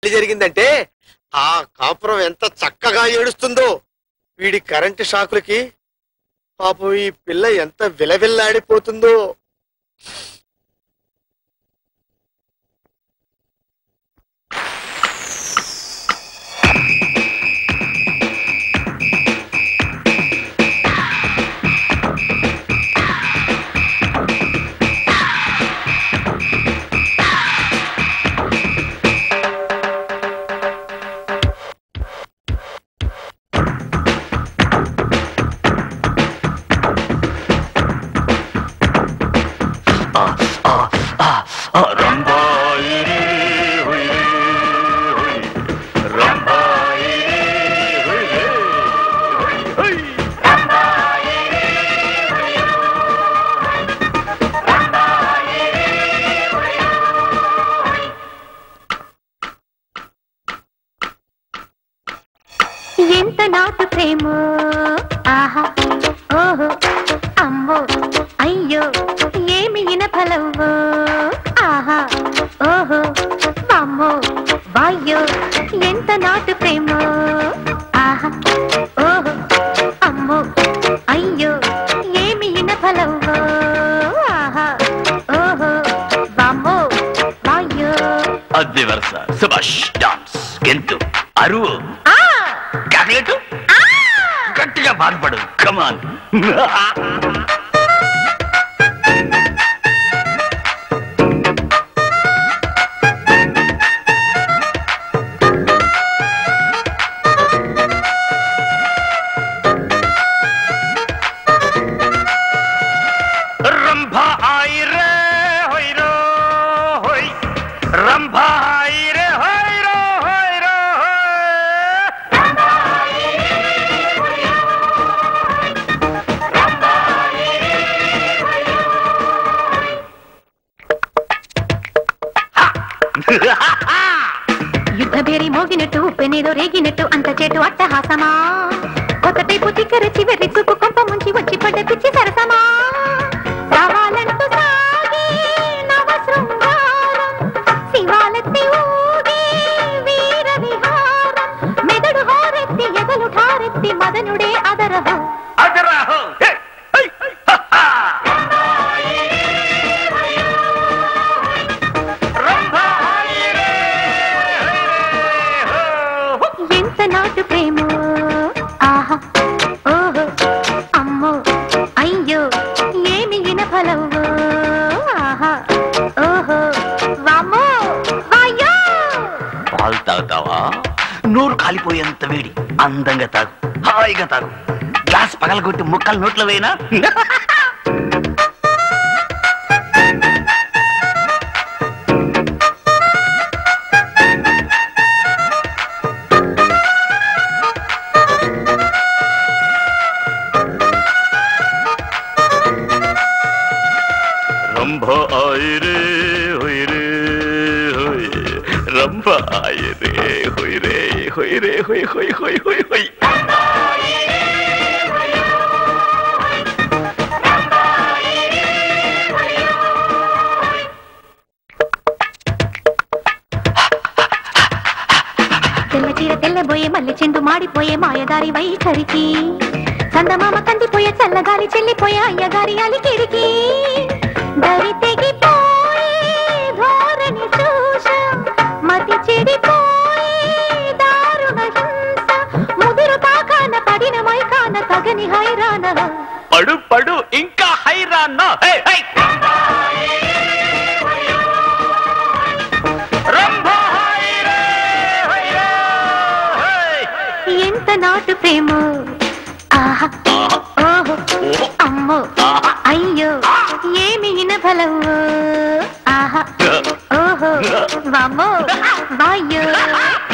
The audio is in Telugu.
పెళ్లి జరిగిందంటే ఆ కాపురం ఎంత చక్కగా ఏడుస్తుందో వీడి కరెంటు షాకులకి పాపం ఈ పిల్ల ఎంత విలవిల్లాడిపోతుందో ఎంత నాటు ప్రేమ ఆహా ఓహో అమ్మో అయ్యో ఏమి ఇనఫలవ్వో ఆహా ఓహో అమ్మో వాయ్యో ఎంత నాటు ప్రేమ ఆహా ఓహో అమ్మో అయ్యో ఏమి ఇనఫలవ్వో ఆహా ఓహో వామ్మో వాయ్యో అద్దె వరుస సుభాష్ డాన్స్ గెంతు అరువు ఆ కాకలేటు గట్టిగా బాధపడు కమాన్ రంభా ఆయి రే హోయ్ రో హోయ్ రంభా ఆయి రే హోయ్ రో హోయ్ రో హోయ్ యుద్ధ బేరి మోగినట్టు ఉప్పెనేదో రేగినట్టు అంత చేటు అట్టహాసమా ఒకటైపు చిక్కర చివరి చూపు కొంప ముంచి వచ్చి పడ్డ పిచ్చి సరసమా రావాలంటూ సాగే నవ శృంగారం శివాలెత్తి ఊగే వీర విహారం మెదడు హారెత్తి ఎదలు ఠారెత్తి మదనుడే అదరహం అదరాహో హే హై హా రంభా ఆయి రే హోయ్ రే హో ఎంత నాటు ప్రేమ ఆహా ఓహో అమ్మో అయ్యో ఏమి ఇనఫలవ్వో ఆహా ఓహో వామ్మో వాయ్యో పాలు తాగుతావా నోరు కాలిపోయేంత వేడి అందంగా తాగు హాయిగా తాగు గ్లాస్ పగలగొట్టి ముక్కలు నోట్లో వేయనా రంభ ఆయి రే హోయ్ రే హోయ్ రంభ ఆయి రే హోయ్ రే హోయ్ రే హోయ్ హోయ్ హోయ్ హోయ్ హోయ్ తెల్ల చీర తెల్లబోయే మల్లె చెండు మాడిపోయే మాయదారి వైఖరికి చందమామ కందిపోయే చల్లగాలి చెల్లిపోయే అయ్యగారి అలికిడికి దరి తెగిపోయే ధోరణి చూష మతి చెడిపోయే దారుణ హింస ముదురు తాకాన పడిన మైకాన తగని హైరాణ పడు పడు ఇంకా హైరాన్నా హే హై రంభ హాయ్ రే హై రే హై ఎంత నాటు ప్రేమ ఆహా ఓహో అమ్మో అయ్యో ఏమి ఇనఫలవు ఆహా ఓహో వామ్మో వాయ్యో